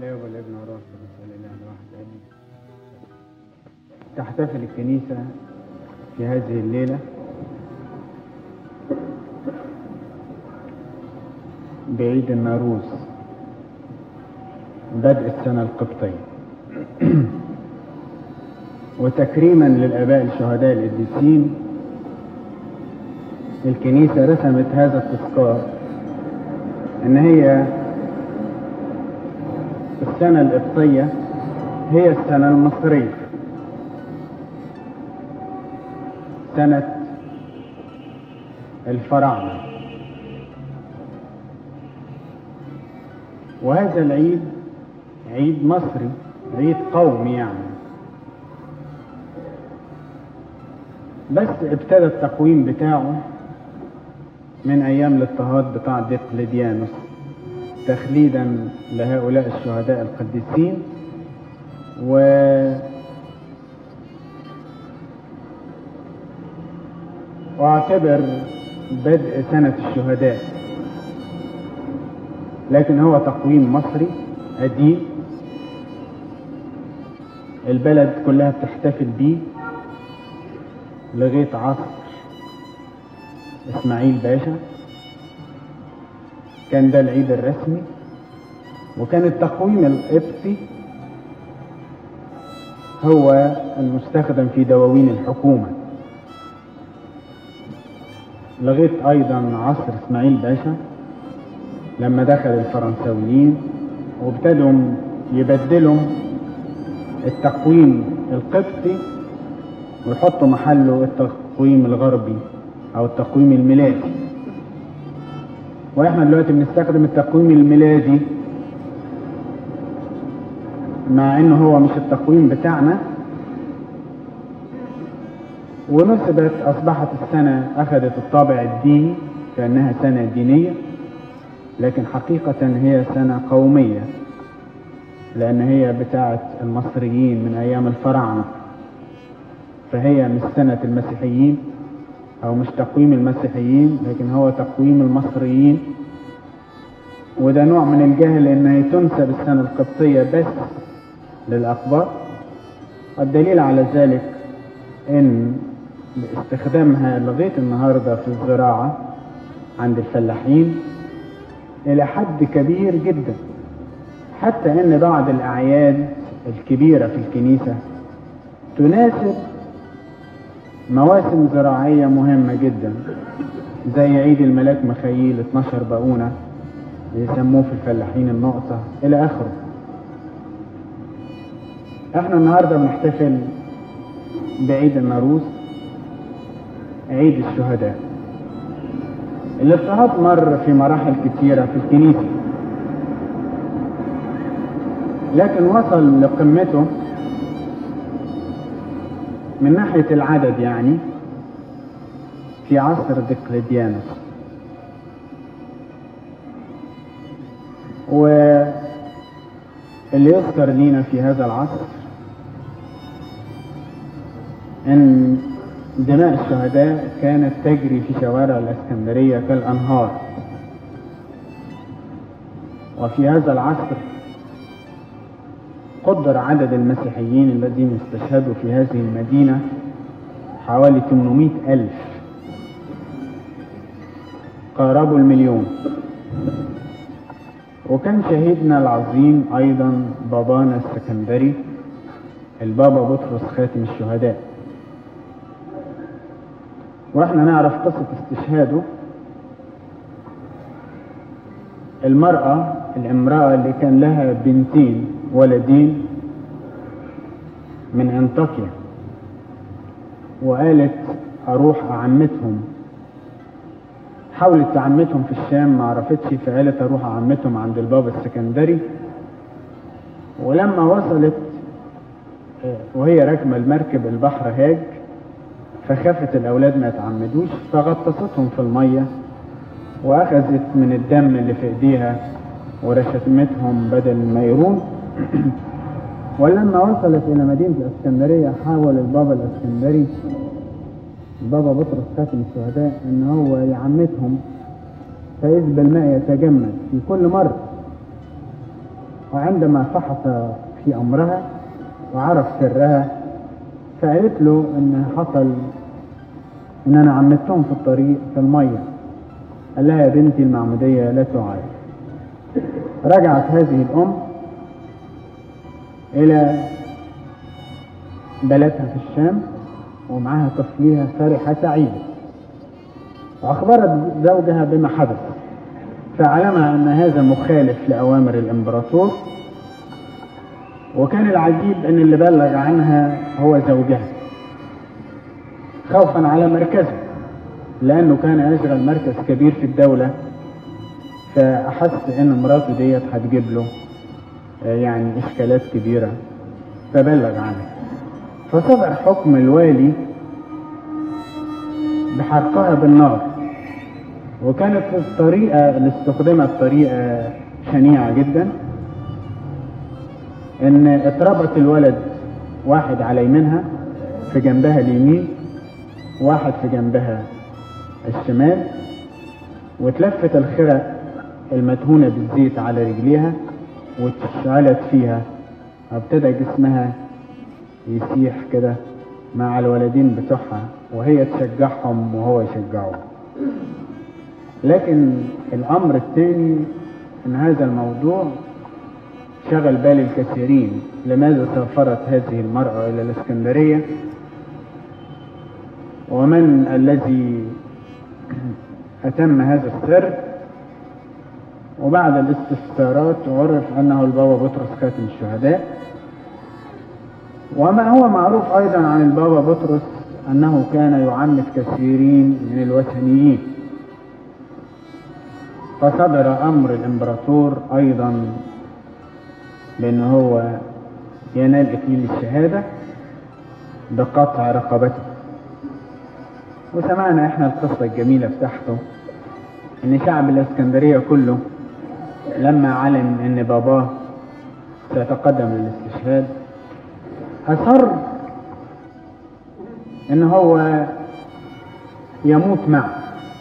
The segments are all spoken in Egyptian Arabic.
الاب والابن والروح القدس الاله الواحد امين تحتفل الكنيسه في هذه الليله بعيد الناروز بدء السنه القبطيه وتكريما للاباء الشهداء القديسين الكنيسه رسمت هذا التذكار ان هي السنة القبطية هي السنة المصرية سنة الفراعنة وهذا العيد عيد مصري عيد قومي يعني بس ابتدى التقويم بتاعه من ايام الاضطهاد بتاع ديقلديانوس تخليدا لهؤلاء الشهداء القديسين و واعتبر بدء سنة الشهداء لكن هو تقويم مصري قديم البلد كلها بتحتفل بيه لغاية عصر اسماعيل باشا كان ده العيد الرسمي وكان التقويم القبطي هو المستخدم في دواوين الحكومة لغاية أيضا عصر إسماعيل باشا لما دخل الفرنساويين وابتدوا يبدلوا التقويم القبطي ويحطوا محله التقويم الغربي أو التقويم الميلادي واحنا دلوقتي بنستخدم التقويم الميلادي مع انه هو مش التقويم بتاعنا ونسبت اصبحت السنة اخذت الطابع الديني كانها سنة دينية لكن حقيقة هي سنة قومية لان هي بتاعة المصريين من ايام الفراعنة فهي مش سنة المسيحيين او مش تقويم المسيحيين لكن هو تقويم المصريين وده نوع من الجهل انها تنسب السنة القبطية بس للاقباط والدليل على ذلك ان باستخدامها لغاية النهاردة في الزراعة عند الفلاحين الى حد كبير جدا حتى ان بعض الاعياد الكبيرة في الكنيسة تناسب مواسم زراعية مهمة جدا زي عيد الملاك مخيل 12 باقونة يسموه في الفلاحين النقطة إلى آخره احنا النهاردة بنحتفل بعيد الناروز عيد الشهداء الاضطهاد مر في مراحل كثيرة في الكنيسة لكن وصل لقمته من ناحية العدد يعني في عصر دقلديانوس واللي يذكر لينا في هذا العصر ان دماء الشهداء كانت تجري في شوارع الاسكندرية كالانهار وفي هذا العصر قدر عدد المسيحيين الذين استشهدوا في هذه المدينة حوالي 800 ألف قاربوا المليون وكان شهيدنا العظيم أيضا بابانا السكندري البابا بطرس خاتم الشهداء واحنا نعرف قصة استشهاده المرأة الامرأة اللي كان لها بنتين ولدين من انطاكيا وقالت اروح اعمتهم حاولت تعمتهم في الشام ما عرفتش فقالت اروح اعمتهم عند البابا السكندري ولما وصلت وهي راكبه المركب البحر هاج فخافت الاولاد ما يتعمدوش فغطستهم في الميه واخذت من الدم اللي في ايديها ورشمتهم بدل ما يرون ولما وصلت الى مدينه الاسكندريه حاول البابا الاسكندري البابا بطرس خاتم الشهداء ان هو يعمتهم فاذ بالماء يتجمد في كل مره وعندما فحص في أمرها وعرف سرها فقالت له إن حصل إن أنا عمدتهم في الطريق في المية قال لها يا بنتي المعمودية لا تعاد رجعت هذه الأم إلى بلدها في الشام ومعها طفلها فرحة سعيدة وأخبرت زوجها بما حدث فعلمها أن هذا مخالف لأوامر الإمبراطور وكان العجيب أن اللي بلغ عنها هو زوجها خوفا على مركزه لأنه كان يشغل مركز كبير في الدولة فأحس أن مراته ديت هتجيب له يعني إشكالات كبيرة فبلغ عنها فصدر حكم الوالي بحرقها بالنار وكانت الطريقة اللي استخدمت طريقة شنيعة جدا ان اتربط الولد واحد على يمينها في جنبها اليمين واحد في جنبها الشمال واتلفت الخرق المدهونة بالزيت على رجليها واتشعلت فيها وابتدى جسمها يسيح كده مع الولدين بتوعها وهي تشجعهم وهو يشجعهم لكن الامر الثاني ان هذا الموضوع شغل بال الكثيرين لماذا سافرت هذه المرأة الى الاسكندرية ومن الذي اتم هذا السر وبعد الاستفسارات عرف انه البابا بطرس خاتم الشهداء وما هو معروف ايضا عن البابا بطرس انه كان يعنف كثيرين من الوثنيين فصدر امر الامبراطور ايضا بان هو ينال اكليل الشهاده بقطع رقبته وسمعنا احنا القصه الجميله بتاعته ان شعب الاسكندريه كله لما علم ان باباه سيتقدم للاستشهاد اصر ان هو يموت معه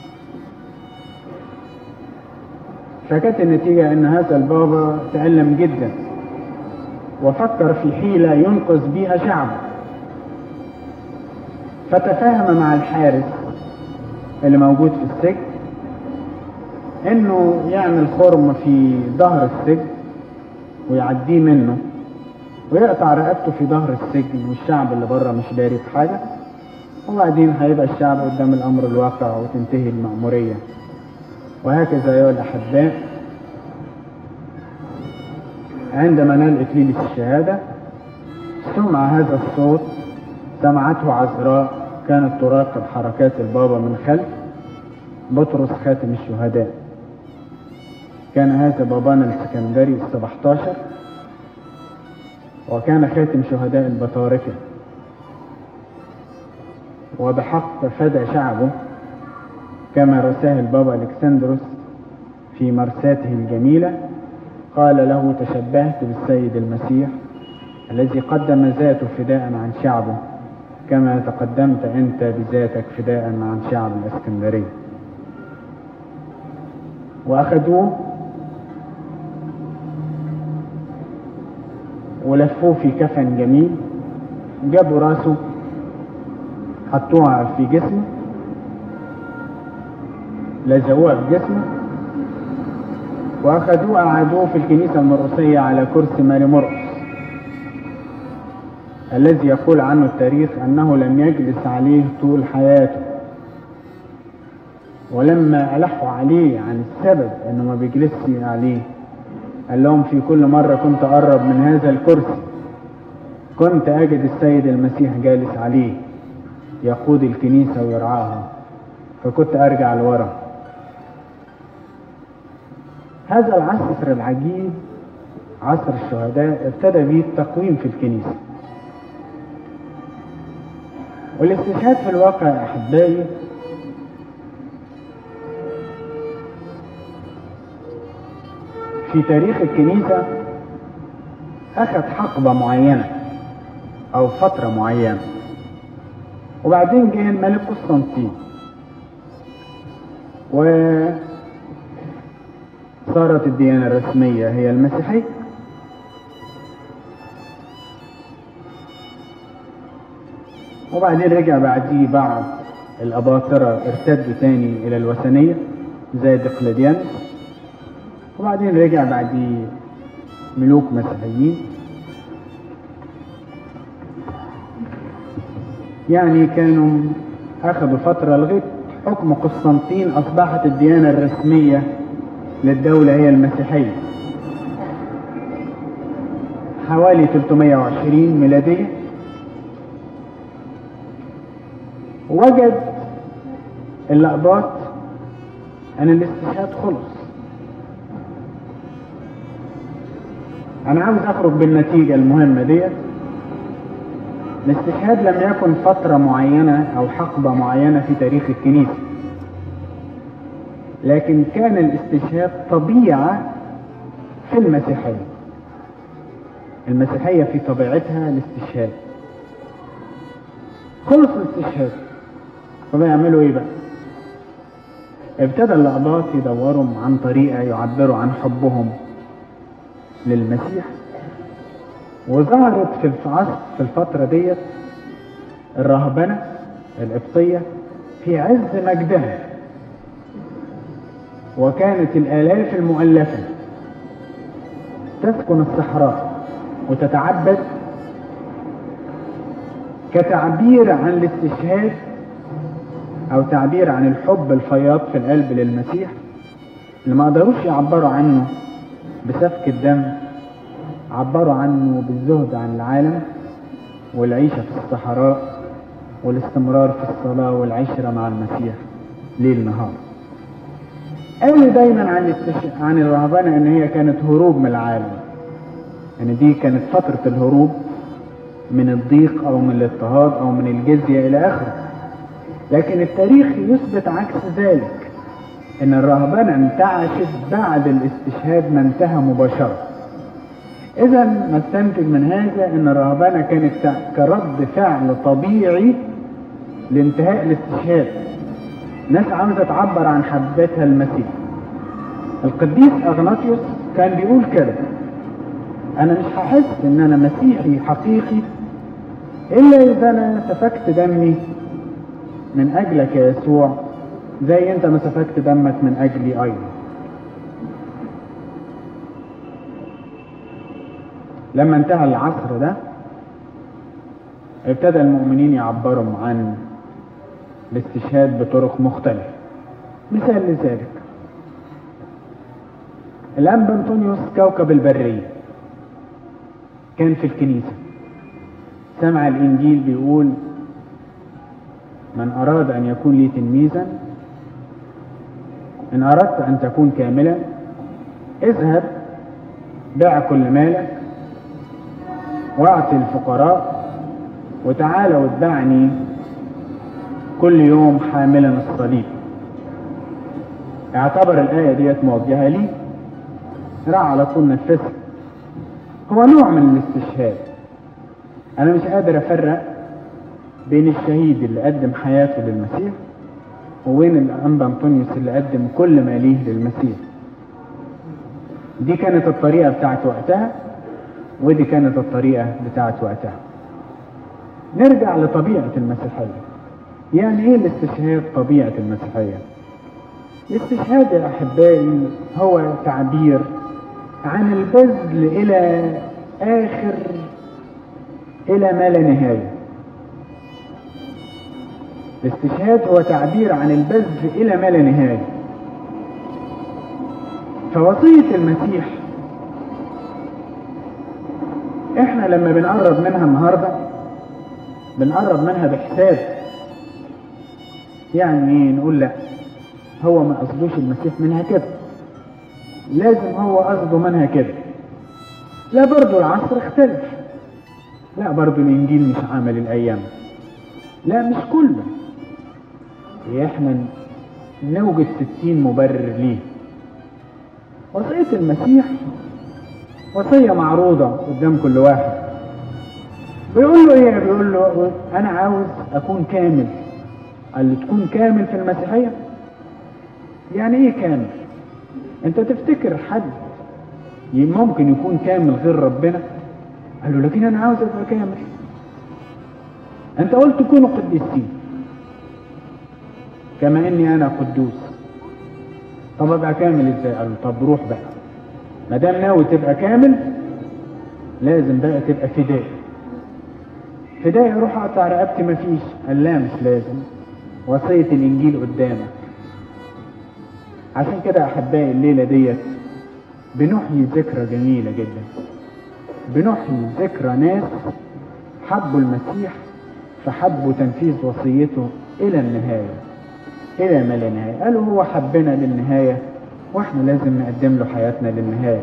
فكانت النتيجة ان هذا البابا تألم جدا وفكر في حيلة ينقذ بها شعبه فتفاهم مع الحارس اللي موجود في السجن انه يعمل خرم في ظهر السجن ويعديه منه ويقطع رقبته في ظهر السجن والشعب اللي بره مش داري بحاجه وبعدين هيبقى الشعب قدام الامر الواقع وتنتهي المأمورية وهكذا ايها الاحباء عندما نال اكليل الشهادة سمع هذا الصوت سمعته عذراء كانت تراقب حركات البابا من خلف بطرس خاتم الشهداء كان هذا بابانا الاسكندري السبعتاشر وكان خاتم شهداء البطاركة وبحق فدى شعبه كما رساه البابا الكسندروس في مرساته الجميلة قال له تشبهت بالسيد المسيح الذي قدم ذاته فداء عن شعبه كما تقدمت انت بذاتك فداء عن شعب الاسكندريه واخذوه ولفوه في كفن جميل جابوا راسه حطوها في جسمه لزقوها في جسمه واخذوه قعدوه في الكنيسة المرقسية على كرسي ماري مرقس الذي يقول عنه التاريخ انه لم يجلس عليه طول حياته ولما ألحوا عليه عن السبب انه ما بيجلسش عليه قال لهم في كل مرة كنت أقرب من هذا الكرسي كنت أجد السيد المسيح جالس عليه يقود الكنيسة ويرعاها فكنت أرجع لورا هذا العصر العجيب عصر الشهداء ابتدى به التقويم في الكنيسة والاستشهاد في الواقع يا أحبائي في تاريخ الكنيسة أخذ حقبة معينة أو فترة معينة وبعدين جه الملك قسطنطين وصارت الديانة الرسمية هي المسيحية وبعدين رجع بعديه بعض الأباطرة ارتدوا تاني إلى الوثنية زي دقلديانوس وبعدين رجع بعديه ملوك مسيحيين يعني كانوا أخذوا فترة لغاية حكم قسطنطين أصبحت الديانة الرسمية للدولة هي المسيحية حوالي 320 ميلادية وجد اللقبات أن الاستشهاد خلص أنا عاوز أخرج بالنتيجة المهمة ديت الاستشهاد لم يكن فترة معينة أو حقبة معينة في تاريخ الكنيسة لكن كان الاستشهاد طبيعة في المسيحية المسيحية في طبيعتها الاستشهاد خلص الاستشهاد طب يعملوا ايه بقى ابتدى الأقباط يدوروا عن طريقة يعبروا عن حبهم للمسيح وظهرت في العصر في الفترة ديت الرهبنة القبطية في عز مجدها وكانت الآلاف المؤلفة تسكن الصحراء وتتعبد كتعبير عن الاستشهاد أو تعبير عن الحب الفياض في القلب للمسيح اللي ما قدروش يعبروا عنه بسفك الدم عبروا عنه بالزهد عن العالم والعيشة في الصحراء والاستمرار في الصلاة والعشرة مع المسيح ليل نهار قالوا دايما عن الاستش... عن الرهبنة ان هي كانت هروب من العالم يعني دي كانت فترة الهروب من الضيق او من الاضطهاد او من الجزية الى اخره لكن التاريخ يثبت عكس ذلك ان الرهبنة انتعشت بعد الاستشهاد ما انتهى مباشرة اذا نستنتج من هذا ان الرهبنة كانت كرد فعل طبيعي لانتهاء الاستشهاد ناس عاوزة تعبر عن حبتها المسيح القديس اغناطيوس كان بيقول كده انا مش هحس ان انا مسيحي حقيقي الا اذا انا سفكت دمي من اجلك يا يسوع زي انت ما سفكت دمك من اجلي ايضا لما انتهى العصر ده ابتدى المؤمنين يعبروا عن الاستشهاد بطرق مختلفة مثال لذلك الأنبا أنطونيوس كوكب البرية كان في الكنيسة سمع الإنجيل بيقول من أراد أن يكون لي تلميذا إن أردت أن تكون كاملا اذهب بيع كل مالك واعطي الفقراء وتعالى واتبعني كل يوم حاملا الصليب اعتبر الآية ديت موجهة لي راح على طول نفذها هو نوع من الاستشهاد أنا مش قادر أفرق بين الشهيد اللي قدم حياته للمسيح وبين الأنبا أنطونيوس اللي قدم كل ما ليه للمسيح دي كانت الطريقة بتاعت وقتها ودي كانت الطريقة بتاعت وقتها نرجع لطبيعة المسيحية يعني ايه الاستشهاد طبيعة المسيحية الاستشهاد يا احبائي هو تعبير عن البذل الى اخر الى ما لا نهاية الاستشهاد هو تعبير عن البذل الى ما لا نهاية فوصية المسيح احنا لما بنقرب منها النهاردة بنقرب منها بحساب يعني ايه نقول لا هو ما قصدوش المسيح منها كده لازم هو قصده منها كده لا برضو العصر اختلف لا برضو الانجيل مش عمل الايام لا مش كله احنا نوجد ستين مبرر ليه وصية المسيح وصية معروضة قدام كل واحد بيقول له ايه بيقول له انا عاوز اكون كامل قال له تكون كامل في المسيحية يعني ايه كامل انت تفتكر حد ممكن يكون كامل غير ربنا قال له لكن انا عاوز ابقى كامل انت قلت كونوا قديسين كما اني انا قدوس طب ابقى كامل ازاي قال له طب روح بقى ما دام ناوي تبقى كامل لازم بقى تبقى فدائي فدائي اروح اقطع رقبتي مفيش قال لا مش لازم وصية الانجيل قدامك عشان كده احبائي الليلة ديت بنحيي ذكرى جميلة جدا بنحيي ذكرى ناس حبوا المسيح فحبوا تنفيذ وصيته الى النهاية الى ما لا نهاية قالوا هو حبنا للنهاية واحنا لازم نقدم له حياتنا للنهاية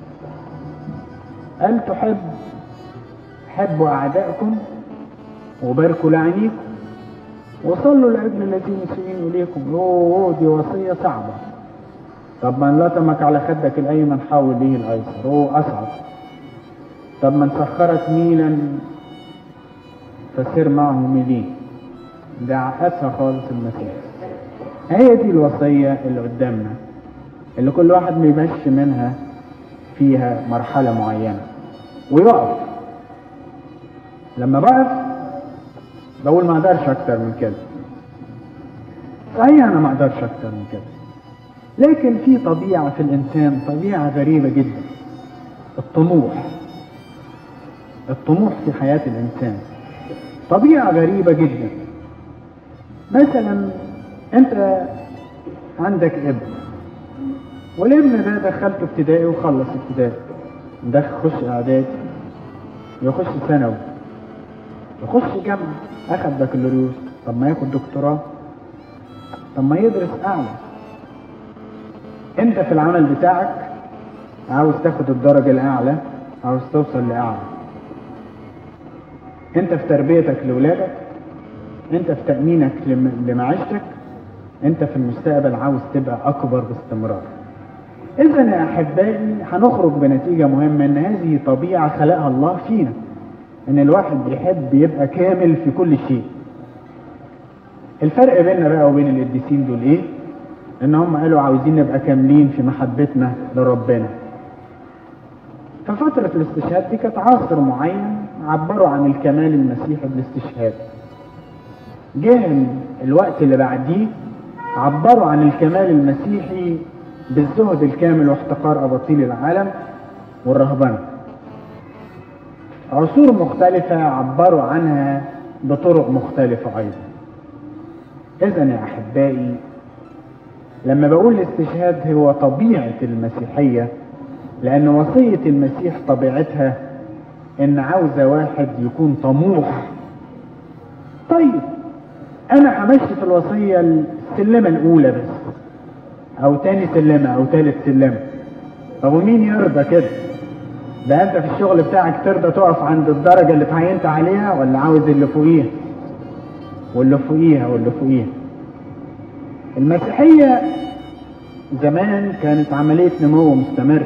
قال تحب حبوا اعدائكم وباركوا لعينيكم وصلوا لاجل الذين يسيئون اليكم اوه دي وصيه صعبه طب من لطمك على خدك الايمن حاول به الايسر اوه اصعب طب من سخرك ميلا فسر معه ميلين ده عقدها خالص المسيح هي دي الوصيه اللي قدامنا اللي كل واحد بيمشي منها فيها مرحله معينه ويقف لما بقف بقول ما اقدرش اكتر من كده صحيح انا ما اقدرش اكتر من كده لكن في طبيعة في الانسان طبيعة غريبة جدا الطموح الطموح في حياة الانسان طبيعة غريبة جدا مثلا انت عندك ابن والابن ده دخلته ابتدائي وخلص ابتدائي ده يخش اعدادي يخش ثانوي يخش جامعة اخد بكالوريوس طب ما ياخد دكتوراه طب ما يدرس اعلى انت في العمل بتاعك عاوز تاخد الدرجة الاعلى عاوز توصل لاعلى انت في تربيتك لاولادك انت في تأمينك لم- لمعيشتك انت في المستقبل عاوز تبقى اكبر باستمرار اذا يا احبائي هنخرج بنتيجة مهمة ان هذه طبيعة خلقها الله فينا ان الواحد بيحب يبقى كامل في كل شيء الفرق بيننا بقى وبين القديسين دول ايه ان هم قالوا عاوزين نبقى كاملين في محبتنا لربنا ففترة الاستشهاد دي كانت عصر معين عبروا عن الكمال المسيحي بالاستشهاد جه الوقت اللي بعديه عبروا عن الكمال المسيحي بالزهد الكامل واحتقار اباطيل العالم والرهبنه عصور مختلفة عبروا عنها بطرق مختلفة أيضا إذا يا أحبائي لما بقول الاستشهاد هو طبيعة المسيحية لأن وصية المسيح طبيعتها إن عاوزة واحد يكون طموح طيب أنا همشي في الوصية السلمة الأولى بس أو تاني سلمة أو تالت سلمة طب ومين يرضى كده؟ ده انت في الشغل بتاعك ترضى تقف عند الدرجة اللي اتعينت عليها ولا عاوز اللي فوقيها واللي فوقيها واللي فوقيها المسيحية زمان كانت عملية نمو مستمر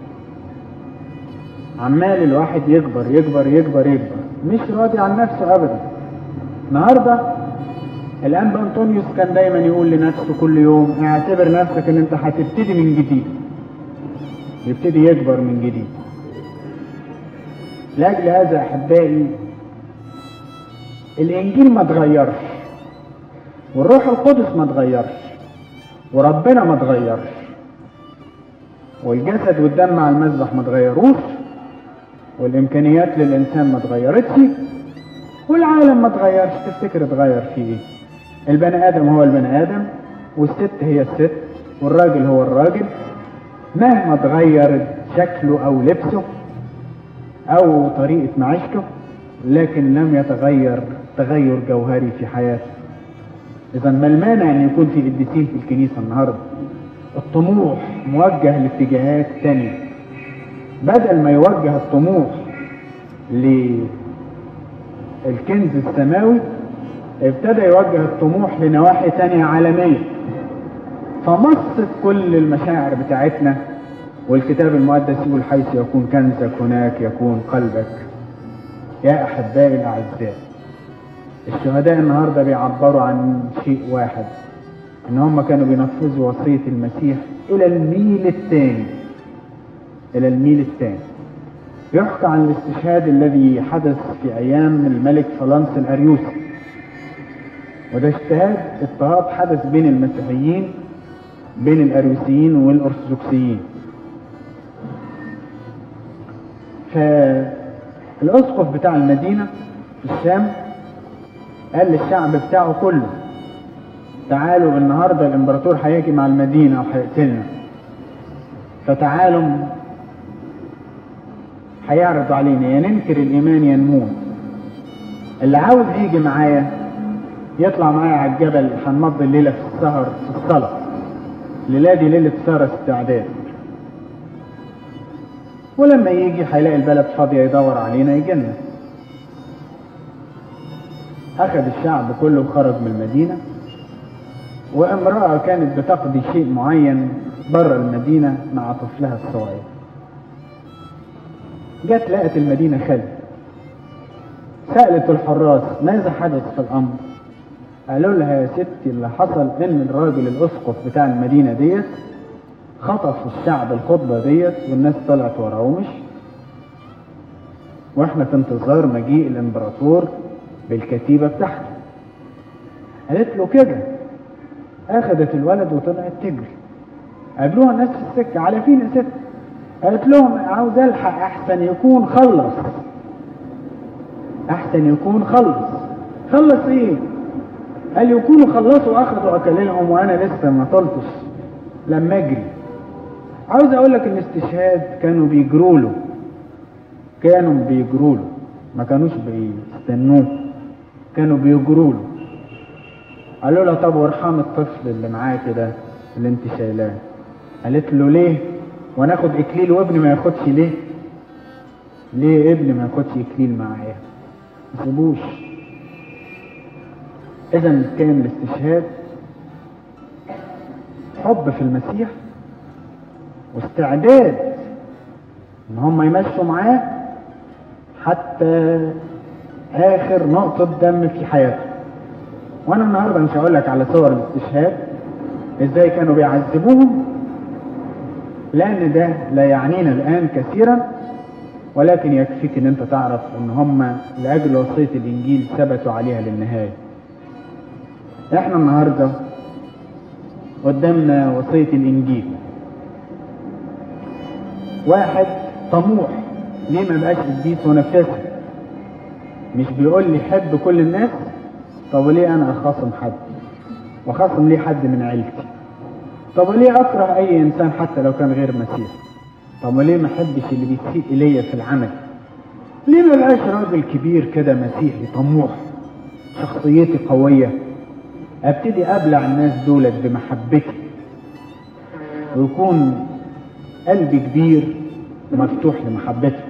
عمال الواحد يكبر يكبر يكبر يكبر مش راضي عن نفسه ابدا النهارده الانبا انطونيوس كان دايما يقول لنفسه كل يوم اعتبر نفسك ان انت هتبتدي من جديد يبتدي يكبر من جديد لاجل هذا احبائي الانجيل ما اتغيرش والروح القدس ما اتغيرش وربنا ما اتغيرش والجسد والدم على المذبح ما اتغيروش والامكانيات للانسان ما اتغيرتش والعالم ما اتغيرش تفتكر اتغير فيه ايه البني ادم هو البني ادم والست هي الست والراجل هو الراجل مهما اتغير شكله او لبسه او طريقة معيشته لكن لم يتغير تغير جوهري في حياته اذا ما المانع ان يكون في قديسين في الكنيسة النهاردة الطموح موجه لاتجاهات تانية بدل ما يوجه الطموح للكنز السماوي ابتدى يوجه الطموح لنواحي تانية عالمية فمصت كل المشاعر بتاعتنا والكتاب المقدس يقول حيث يكون كنزك هناك يكون قلبك يا احبائي الاعزاء الشهداء النهارده بيعبروا عن شيء واحد ان هم كانوا بينفذوا وصيه المسيح الى الميل الثاني الى الميل الثاني يحكى عن الاستشهاد الذي حدث في أيام الملك فلانس الأريوسي وده اجتهاد اضطهاد حدث بين المسيحيين بين الأريوسيين والأرثوذكسيين فالأسقف بتاع المدينة في الشام قال للشعب بتاعه كله تعالوا النهارده الامبراطور هيجي مع المدينة وهيقتلنا فتعالوا هيعرض علينا يا ننكر الإيمان يا نموت اللي عاوز يجي معايا يطلع معايا على الجبل هنمضي الليلة في السهر في الصلاة الليلة دي ليلة سهر استعداد ولما يجي هيلاقي البلد فاضية يدور علينا يجينا أخذ الشعب كله وخرج من المدينة وامرأة كانت بتقضي شيء معين بره المدينة مع طفلها الصغير جت لقت المدينة خالية سألت الحراس ماذا حدث في الأمر قالوا لها يا ستي اللي حصل ان الراجل الاسقف بتاع المدينة ديت خطف الشعب الخطبة ديت والناس طلعت وراه ومشي واحنا في انتظار مجيء الامبراطور بالكتيبة بتاعته قالت له كده اخذت الولد وطلعت تجري قابلوها الناس في السكة على فين يا ست قالت لهم عاوز الحق احسن يكون خلص احسن يكون خلص خلص ايه قال يكونوا خلصوا اخذوا اكلهم وانا لسه ما طلتش لما اجري عاوز اقول لك الاستشهاد كانوا بيجروا له كانوا بيجروا له ما كانوش بيستنوه كانوا بيجروا له قالوا له طب وارحم الطفل اللي معاك ده اللي انت شايلاه قالت له ليه وناخد اكليل وابني ما ياخدش ليه ليه ابني ما ياخدش اكليل معايا ما سيبوش اذا كان الاستشهاد حب في المسيح واستعداد ان هم يمشوا معاه حتى اخر نقطة دم في حياته وانا النهاردة مش هقول لك على صور الاستشهاد ازاي كانوا بيعذبوهم لان ده لا يعنينا الان كثيرا ولكن يكفيك ان انت تعرف ان هم لاجل وصية الانجيل ثبتوا عليها للنهاية احنا النهاردة قدامنا وصية الانجيل واحد طموح ليه ما بقاش قديس ونفسها مش بيقول لي حب كل الناس طب وليه انا اخاصم حد وخاصم ليه حد من عيلتي طب وليه اكره اي انسان حتى لو كان غير مسيح طب وليه ما احبش اللي بيسيء الي في العمل ليه ما بقاش راجل كبير كده مسيحي طموح شخصيتي قوية ابتدي ابلع الناس دولت بمحبتي ويكون قلبي كبير مفتوح لمحبته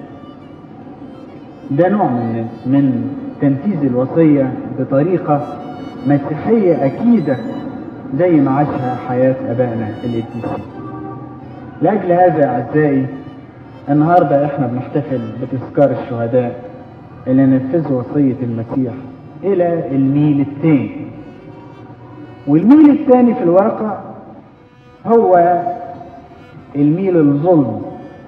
ده نوع من من تنفيذ الوصية بطريقة مسيحية أكيدة زي ما عاشها حياة أبائنا القديسين لأجل هذا يا أعزائي النهاردة إحنا بنحتفل بتذكار الشهداء اللي نفذوا وصية المسيح إلى الميل الثاني والميل الثاني في الواقع هو الميل الظلم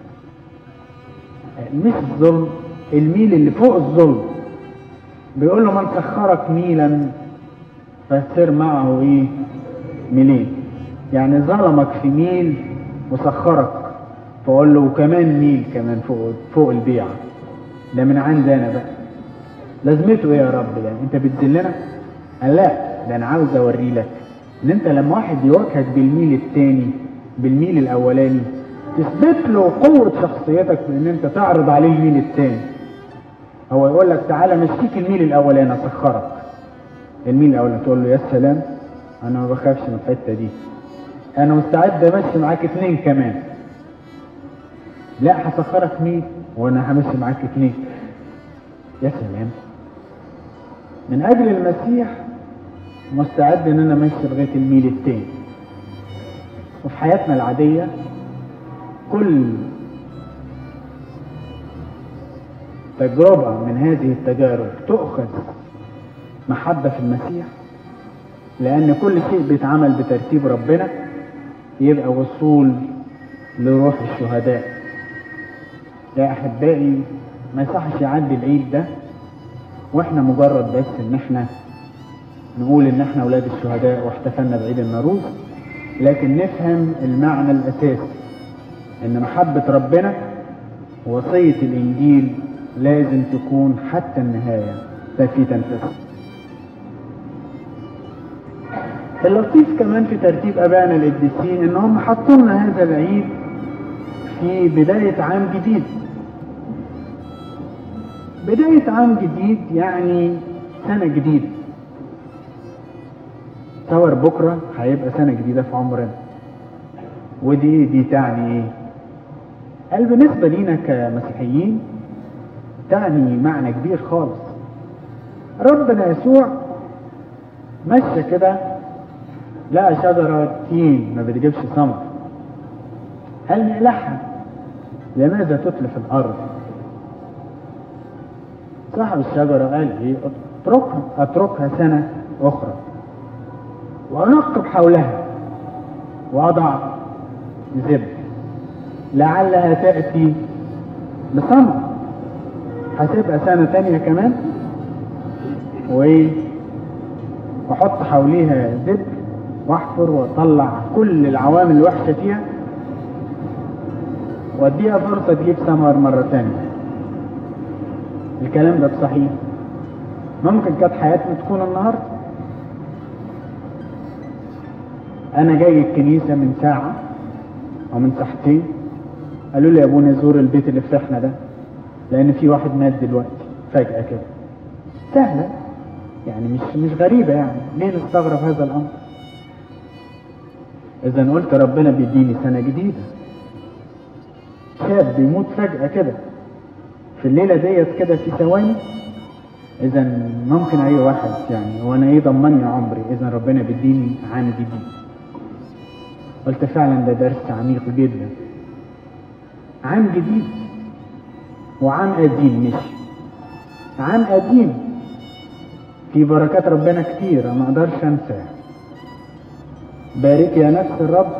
مش الظلم الميل اللي فوق الظلم بيقول له من سخرك ميلا فسر معه ايه ميلين يعني ظلمك في ميل وسخرك فقول له وكمان ميل كمان فوق فوق البيعة ده من عندي انا بقى لازمته ايه يا رب ده انت بتذلنا قال لا ده انا عاوز اوري لك ان انت لما واحد يواجهك بالميل التاني بالميل الاولاني تثبت له قوة شخصيتك بان انت تعرض عليه الميل التاني هو يقول لك تعالى مشيك الميل الاولاني اسخرك الميل الاولاني تقول له يا سلام انا ما بخافش من الحته دي انا مستعد امشي معاك اتنين كمان لا هسخرك ميل وانا همشي معاك اتنين يا سلام من اجل المسيح مستعد ان انا امشي لغايه الميل التاني وفي حياتنا العاديه كل تجربة من هذه التجارب تؤخذ محبة في المسيح لأن كل شيء بيتعمل بترتيب ربنا يبقى وصول لروح الشهداء يا احبائي ما يصحش يعدي العيد ده واحنا مجرد بس ان احنا نقول ان احنا اولاد الشهداء واحتفلنا بعيد النوروز لكن نفهم المعنى الاساسي ان محبة ربنا وصية الانجيل لازم تكون حتى النهاية في تنفذها اللطيف كمان في ترتيب ابائنا القديسين ان هم حطوا لنا هذا العيد في بداية عام جديد بداية عام جديد يعني سنة جديدة تصور بكرة هيبقى سنة جديدة في عمرنا ودي دي تعني ايه قال بالنسبة لينا كمسيحيين تعني معنى كبير خالص ربنا يسوع مشى كده لقى شجرة تين ما بتجيبش ثمر هل نقلعها لماذا تتلف الأرض صاحب الشجرة قال ايه اتركها اتركها سنة أخرى وأنقب حولها وأضع زب لعلها تأتي بثمر هسيبها سنة تانية كمان وإيه وأحط حواليها زب واحفر واطلع كل العوامل الوحشة فيها واديها فرصة تجيب ثمر مرة تانية الكلام ده صحيح ممكن كانت حياتنا تكون النهاردة انا جاي الكنيسة من ساعة او من ساعتين قالوا لي يا ابونا زور البيت اللي في احنا ده لان في واحد مات دلوقتي فجأة كده سهلة يعني مش مش غريبة يعني ليه نستغرب هذا الامر اذا قلت ربنا بيديني سنة جديدة شاب بيموت فجأة كده في الليلة ديت كده في ثواني اذا ممكن اي واحد يعني وانا ايه ضمني عمري اذا ربنا بيديني عام جديد قلت فعلا ده درس عميق جدا عام جديد وعام قديم مش عام قديم في بركات ربنا كتير ما اقدرش انساه بارك يا نفس الرب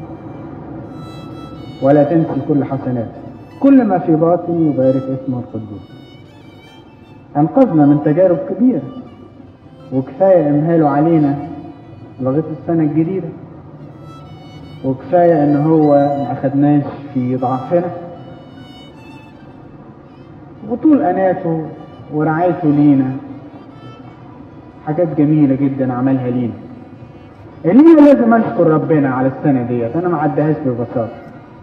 ولا تنسي كل حسناته كل ما في باطن يبارك اسمه القدوس انقذنا من تجارب كبيره وكفايه امهاله علينا لغايه السنه الجديده وكفايه ان هو ما اخدناش في ضعفنا وطول اناته ورعايته لينا حاجات جميله جدا عملها لينا اللي لازم اشكر ربنا على السنه ديت انا ما عدهاش ببساطه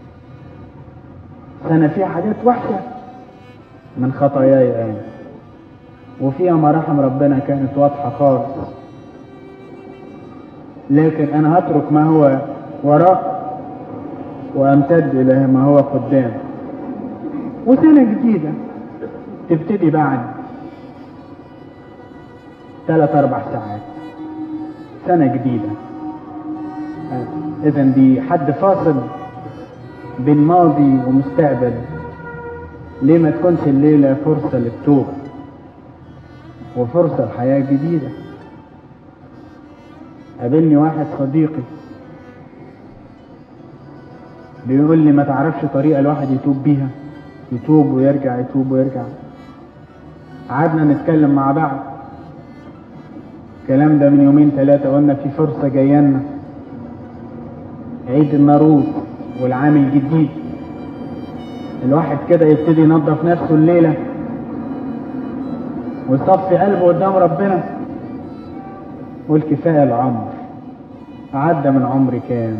سنه فيها حاجات وحشه من خطاياي انا وفيها مراحم ربنا كانت واضحه خالص لكن انا هترك ما هو وراء وامتد الى ما هو قدام وسنه جديده تبتدي بعد ثلاث اربع ساعات سنه جديده اذا دي حد فاصل بين ماضي ومستقبل ليه ما تكونش الليلة فرصة للتوبة وفرصة لحياة جديدة قابلني واحد صديقي بيقول لي ما تعرفش طريقة الواحد يتوب بيها يتوب ويرجع يتوب ويرجع قعدنا نتكلم مع بعض الكلام ده من يومين ثلاثة قلنا في فرصة جاية لنا عيد الناروز والعام الجديد الواحد كده يبتدي ينظف نفسه الليلة ويصفي قلبه قدام ربنا قول كفاية العمر عدى من عمري كام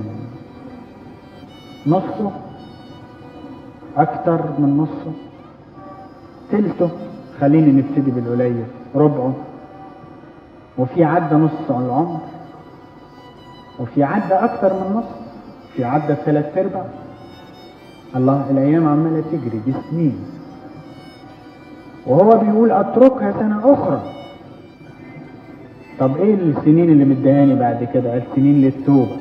نصه أكتر من نصه تلته خليني نبتدي بالقليل ربعه وفي عدى نص العمر وفي عدى أكتر من نص في عدى ثلاث ارباع الله الايام عماله تجري دي سنين وهو بيقول اتركها سنه اخرى طب ايه السنين اللي مدهاني بعد كده السنين للتوبه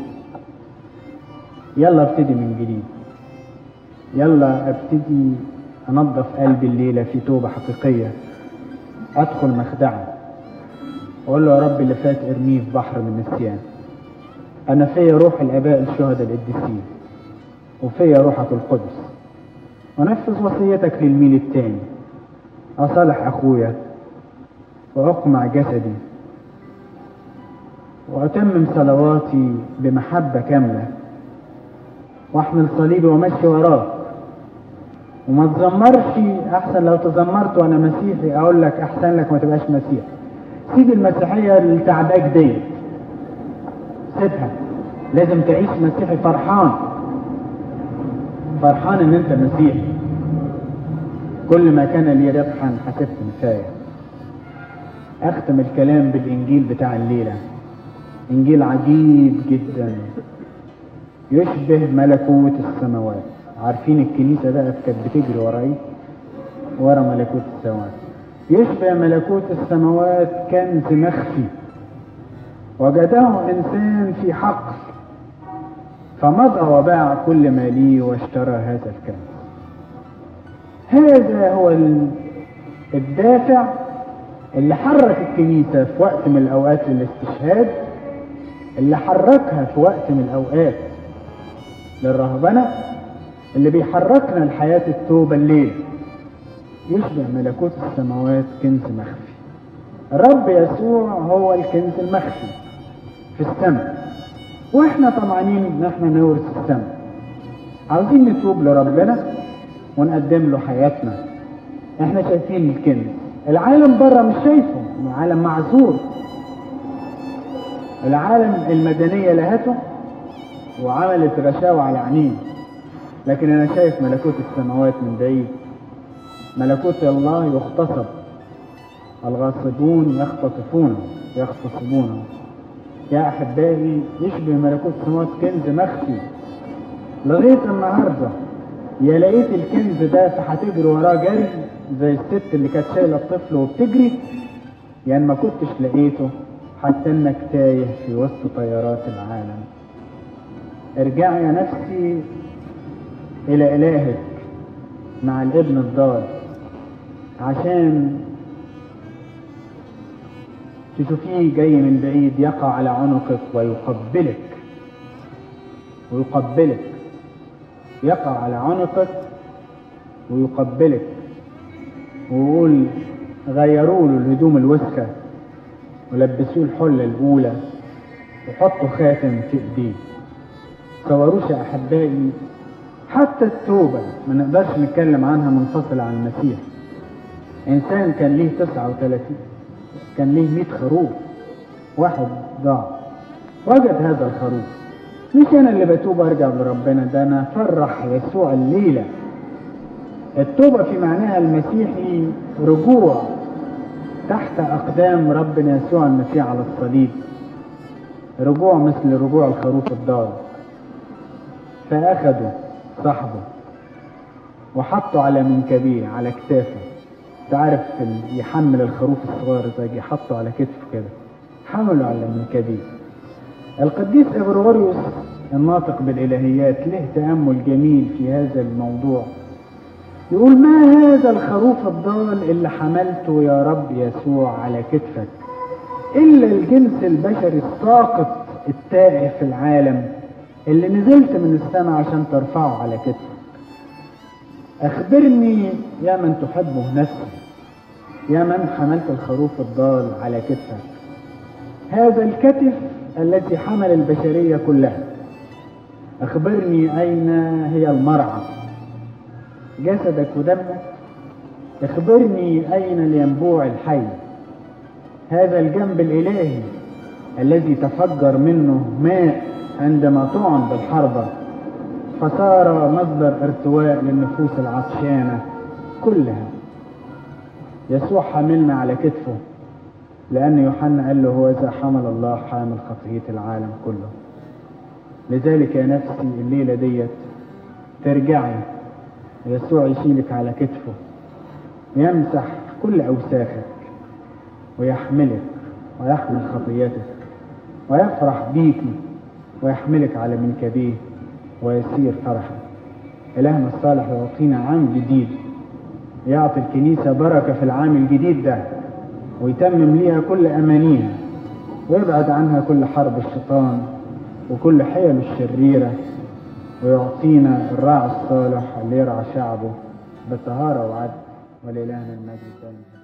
يلا ابتدي من جديد يلا ابتدي انظف قلبي الليله في توبه حقيقيه ادخل مخدعه اقول له يا رب اللي فات ارميه في بحر من النسيان أنا فيا روح الآباء الشهداء القديسين وفيا روحك القدس ونفذ وصيتك للميل التاني أصالح أخويا وأقمع جسدي وأتمم صلواتي بمحبة كاملة وأحمل صليبي ومشي وراك وما تزمرش أحسن لو تزمرت وأنا مسيحي أقول لك أحسن لك ما تبقاش مسيحي سيب المسيحية اللي تعباك ديت سيبها لازم تعيش مسيحي فرحان فرحان ان انت مسيحي كل ما كان لي ربحا حسبت نفاية اختم الكلام بالانجيل بتاع الليلة انجيل عجيب جدا يشبه ملكوت السماوات عارفين الكنيسة بقى كانت بتجري ورا ايه ورا ملكوت السماوات يشبه ملكوت السماوات كنز مخفي وجده انسان في حقل فمضى وباع كل ما ليه واشترى هذا الكنز هذا هو الدافع اللي حرك الكنيسة في وقت من الأوقات للاستشهاد اللي حركها في وقت من الأوقات للرهبنة اللي بيحركنا لحياة التوبة الليل يشبه ملكوت السماوات كنز مخفي الرب يسوع هو الكنز المخفي في السماء واحنا طمعانين ان احنا نورث السماء عاوزين نتوب لربنا ونقدم له حياتنا احنا شايفين الكنز العالم بره مش شايفه عالم معذور العالم المدنية لهته وعملت رشاوى على عينيه لكن انا شايف ملكوت السماوات من بعيد ملكوت الله يغتصب الغاصبون يختطفونه يغتصبونه يا احبائي يشبه ملكوت السماوات كنز مخفي لغايه النهارده يا لقيت الكنز ده فهتجري وراه جري زي الست اللي كانت شايله الطفل وبتجري يا يعني ما كنتش لقيته حتى انك تايه في وسط طيارات العالم ارجعي يا نفسي الى الهك مع الابن الضال عشان تشوفيه جاي من بعيد يقع على عنقك ويقبلك ويقبلك يقع على عنقك ويقبلك ويقول غيروا له الهدوم الوسخة ولبسوه الحلة الأولى وحطوا خاتم في إيديه تصوروش يا أحبائي حتى التوبة ما نقدرش نتكلم عنها منفصلة عن المسيح إنسان كان ليه 39 كان ليه 100 خروف واحد ضاع وجد هذا الخروف مش انا اللي بتوب ارجع لربنا ده انا فرح يسوع الليله التوبه في معناها المسيحي رجوع تحت اقدام ربنا يسوع المسيح على الصليب رجوع مثل رجوع الخروف الضال فاخده صاحبه وحطه على منكبيه على كتافه تعرف يحمل الخروف الصغير زي يحطه على كتفه كده حمله على منكبيه القديس اغريغوريوس الناطق بالالهيات له تامل جميل في هذا الموضوع يقول ما هذا الخروف الضال اللي حملته يا رب يسوع على كتفك الا الجنس البشري الساقط التائه في العالم اللي نزلت من السماء عشان ترفعه على كتفك اخبرني يا من تحبه نفسي يا من حملت الخروف الضال على كتفك هذا الكتف الذي حمل البشريه كلها اخبرني اين هي المرعى جسدك ودمك اخبرني اين الينبوع الحي هذا الجنب الالهي الذي تفجر منه ماء عندما طعن بالحربه فصار مصدر ارتواء للنفوس العطشانة كلها يسوع حملنا على كتفه لأن يوحنا قال له هو إذا حمل الله حامل خطية العالم كله لذلك يا نفسي الليلة ديت ترجعي يسوع يشيلك على كتفه يمسح كل أوساخك ويحملك ويحمل خطيتك ويفرح بيكي ويحملك على منكبيه ويسير فرحا إلهنا الصالح يعطينا عام جديد يعطي الكنيسة بركة في العام الجديد ده ويتمم ليها كل أمانيها ويبعد عنها كل حرب الشيطان وكل حيل الشريرة ويعطينا الراعي الصالح اللي يرعى شعبه بطهارة وعدل ولإلهنا المجد الدائم